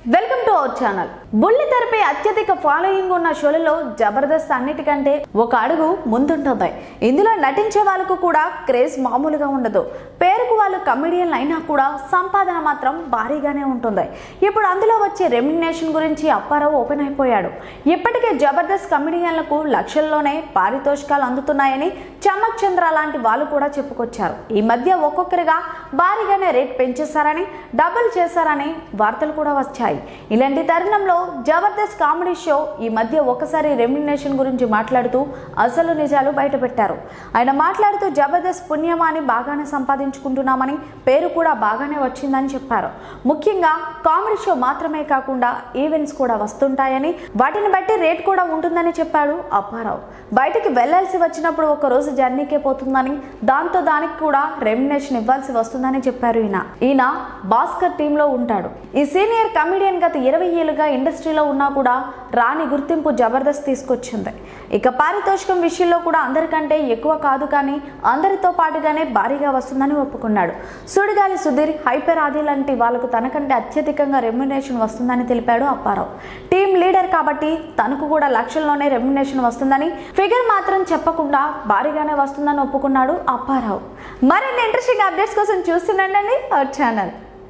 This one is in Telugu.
వెల్కమ్ టు అవర్ ఛానల్ బుల్లి తెరపై అత్యధిక ఫాలోయింగ్ ఉన్న షోలలో జబర్దస్త్ అన్నిటికంటే ఒక అడుగు ముందుంటుంది ఇందులో నటించే వాళ్ళకు కూడా క్రేజ్ మామూలుగా ఉండదు పేరుకు వాళ్ళు కమెడియన్లు అయినా కూడా సంపాదన మాత్రం భారీగానే ఉంటుంది ఇప్పుడు అందులో వచ్చే రెమ్యునేషన్ గురించి అప్పారావు ఓపెన్ అయిపోయాడు ఇప్పటికే జబర్దస్త్ కమెడియన్లకు లక్షల్లోనే పారితోషికాలు అందుతున్నాయని చమక్ చంద్ర లాంటి వాళ్ళు కూడా చెప్పుకొచ్చారు ఈ మధ్య ఒక్కొక్కరిగా భారీగానే రేట్ పెంచేశారని డబుల్ చేశారని వార్తలు కూడా వచ్చాయి ఇలాంటి తరుణంలో జబర్దస్త్ కామెడీ షో ఈ మధ్య ఒకసారి రెమ్యునేషన్ గురించి మాట్లాడుతూ అసలు నిజాలు బయటపెట్టారు ఆయన మాట్లాడుతూ జబర్దస్త్ పుణ్యమాని బాగానే సంపాదించుకుంటున్నామని పేరు కూడా బాగానే వచ్చిందని చెప్పారు ముఖ్యంగా కామెడీ షో మాత్రమే కాకుండా ఈవెంట్స్ కూడా వస్తుంటాయని వాటిని బట్టి రేట్ కూడా ఉంటుందని చెప్పాడు అప్పారావు బయటికి వెళ్లాల్సి వచ్చినప్పుడు ఒక రోజు జర్నీకే పోతుందని దాంతో దానికి కూడా రెమ్యునేషన్ ఇవ్వాల్సి వస్తుందని చెప్పారు ఈయన ఈయన భాస్కర్ టీంలో ఉంటాడు ఈ సీనియర్ కమెడియన్ గత ఇరవై ఏళ్ళుగా ఇండస్ట్రీలో ఉన్నా కూడా రాని గుర్తింపు జబర్దస్త్ తీసుకొచ్చింది ఇక పారితోషికం విషయంలో కూడా అందరికంటే ఎక్కువ కాదు కానీ అందరితో పాటుగానే భారీగా వస్తుందని ఒప్పుకున్నాడు సుడిగాలి సుధీర్ హైపర్ ఆది లాంటి వాళ్ళకు తనకంటే అత్యధికంగా రెమ్యునేషన్ వస్తుందని తెలిపాడు అప్పారావు టీం లీడర్ కాబట్టి తనకు కూడా లక్షల్లోనే రెమ్యునేషన్ వస్తుందని ఫిగర్ మాత్రం చెప్పకుండా భారీగానే వస్తుందని ఒప్పుకున్నాడు అప్పారావు మరిన్ని ఇంట్రెస్టింగ్ అప్డేట్స్ కోసం చూస్తుండండి అవర్ ఛానల్